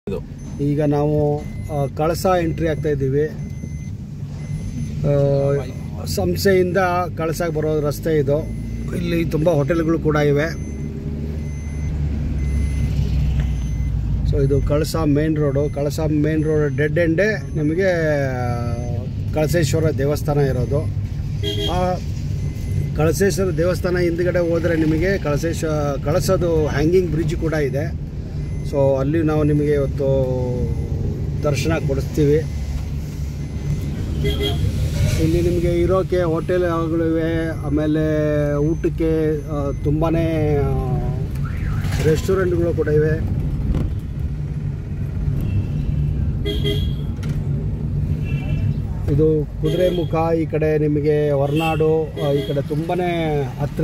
ಇದು ಈಗ ನಾವು ಆ, ಕಳಸ ಎಂಟ್ರಿ ಆಗ್ತಾ ಇದ್ದೀವಿ ಆ, ಸಂಸೆಯಿಂದ ಕಳಸಾಗೆ ಬರೋ ರಸ್ತೆ ಇದು ಇಲ್ಲಿ ತುಂಬ ಹೋಟೆಲ್ಗಳು ಕೂಡ ಇವೆ ಸೊ ಇದು Kalasa main road Kalasa main road dead ಎಂಡೇ ನಿಮಗೆ ಕಳಸೇಶ್ವರ ದೇವಸ್ಥಾನ ಇರೋದು ಆ ಕಳಸೇಶ್ವರ ದೇವಸ್ಥಾನ ಹಿಂದ್ಗಡೆ ಹೋದರೆ ನಿಮಗೆ ಕಳಸೇಶ್ವ ಕಳಸದು ಹ್ಯಾಂಗಿಂಗ್ ಬ್ರಿಡ್ಜ್ ಕೂಡ ಇದೆ ಸೊ ಅಲ್ಲಿ ನಾವು ನಿಮಗೆ ಇವತ್ತು ದರ್ಶನ ಕೊಡಿಸ್ತೀವಿ ಇಲ್ಲಿ ನಿಮಗೆ ಇರೋಕ್ಕೆ ಹೋಟೆಲ್ಗಳಿವೆ ಆಮೇಲೆ ಊಟಕ್ಕೆ ತುಂಬಾ ರೆಸ್ಟೋರೆಂಟ್ಗಳು ಕೂಡ ಇವೆ ಇದು ಕುದುರೆಮುಖ ಈ ಕಡೆ ನಿಮಗೆ ಹೊರನಾಡು ಆ, ಈ ಕಡೆ ತುಂಬಾ ಹತ್ರ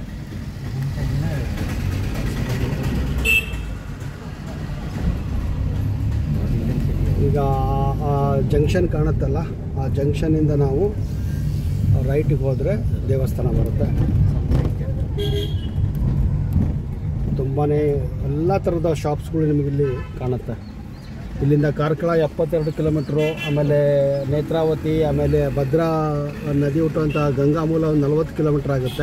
ಈಗ ಆ ಜಂಕ್ಷನ್ ಕಾಣುತ್ತಲ್ಲ ಆ ಜಂಕ್ಷನಿಂದ ನಾವು ರೈಟಿಗೆ ಹೋದರೆ ದೇವಸ್ಥಾನ ಬರುತ್ತೆ ತುಂಬಾ ಎಲ್ಲ ಥರದ ಶಾಪ್ಸ್ಗಳು ನಿಮಗಿಲ್ಲಿ ಕಾಣುತ್ತೆ ಇಲ್ಲಿಂದ ಕಾರ್ಕಳ ಎಪ್ಪತ್ತೆರಡು ಕಿಲೋಮೀಟ್ರು ಆಮೇಲೆ ನೇತ್ರಾವತಿ ಆಮೇಲೆ ಭದ್ರಾ ನದಿ ಹುಟ್ಟುವಂಥ ಗಂಗಾಮೂಲ ಒಂದು ನಲ್ವತ್ತು ಕಿಲೋಮೀಟ್ರ್ ಆಗುತ್ತೆ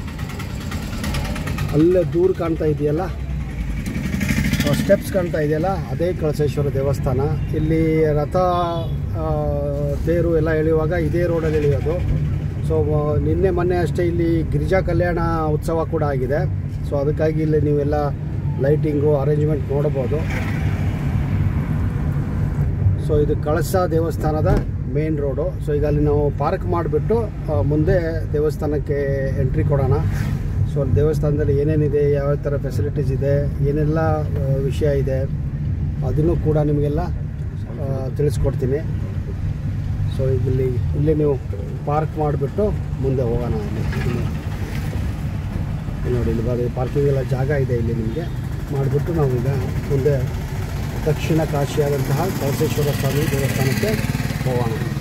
ಅಲ್ಲೇ ದೂರ ಕಾಣ್ತಾ ಇದೆಯಲ್ಲ ಸ್ಟೆಪ್ಸ್ ಕಾಣ್ತಾ ಇದೆಯಲ್ಲ ಅದೇ ಕಳಸೇಶ್ವರ ದೇವಸ್ಥಾನ ಇಲ್ಲಿ ರಥ ಆ, ತೇರು ಎಲ್ಲ ಎಳೆಯುವಾಗ ಇದೇ ರೋಡಲ್ಲಿ ಎಳೆಯೋದು ಸೊ ನಿನ್ನೆ ಮೊನ್ನೆ ಅಷ್ಟೇ ಇಲ್ಲಿ ಗಿರಿಜಾ ಕಲ್ಯಾಣ ಉತ್ಸವ ಕೂಡ ಆಗಿದೆ ಸೊ ಅದಕ್ಕಾಗಿ ಇಲ್ಲಿ ನೀವೆಲ್ಲ ಲೈಟಿಂಗು ಅರೇಂಜ್ಮೆಂಟ್ ನೋಡ್ಬೋದು ಸೊ ಇದು ಕಳಸ ದೇವಸ್ಥಾನದ ಮೇನ್ ರೋಡು ಸೊ ಈಗ ಅಲ್ಲಿ ನಾವು ಪಾರ್ಕ್ ಮಾಡಿಬಿಟ್ಟು ಮುಂದೆ ದೇವಸ್ಥಾನಕ್ಕೆ ಎಂಟ್ರಿ ಕೊಡೋಣ ಸೊ ಅಲ್ಲಿ ದೇವಸ್ಥಾನದಲ್ಲಿ ಏನೇನಿದೆ ಯಾವ ಥರ ಫೆಸಿಲಿಟೀಸ್ ಇದೆ ಏನೆಲ್ಲ ಆ, ವಿಷಯ ಇದೆ ಅದನ್ನು ಕೂಡ ನಿಮಗೆಲ್ಲ ಆ, ತಿಳಿಸ್ಕೊಡ್ತೀನಿ ಸೊ ಈಗ ಇಲ್ಲಿ ಇಲ್ಲಿ ನೀವು ಪಾರ್ಕ್ ಮಾಡಿಬಿಟ್ಟು ಮುಂದೆ ಹೋಗೋಣ ಅಲ್ಲಿ ಇಲ್ಲಿ ನೋಡಿ ಇಲ್ಲಿ ಬರೀ ಪಾರ್ಕಿಂಗ್ ಎಲ್ಲ ಜಾಗ ಇದೆ ಇಲ್ಲಿ ನಿಮಗೆ ಮಾಡಿಬಿಟ್ಟು ನಾವು ಈಗ ಮುಂದೆ ದಕ್ಷಿಣ ಕಾಶಿಯಾದಂತಹ ಕಳಸೇಶ್ವರ ಸ್ವಾಮಿ ದೇವಸ್ಥಾನಕ್ಕೆ ಹೋಗೋಣ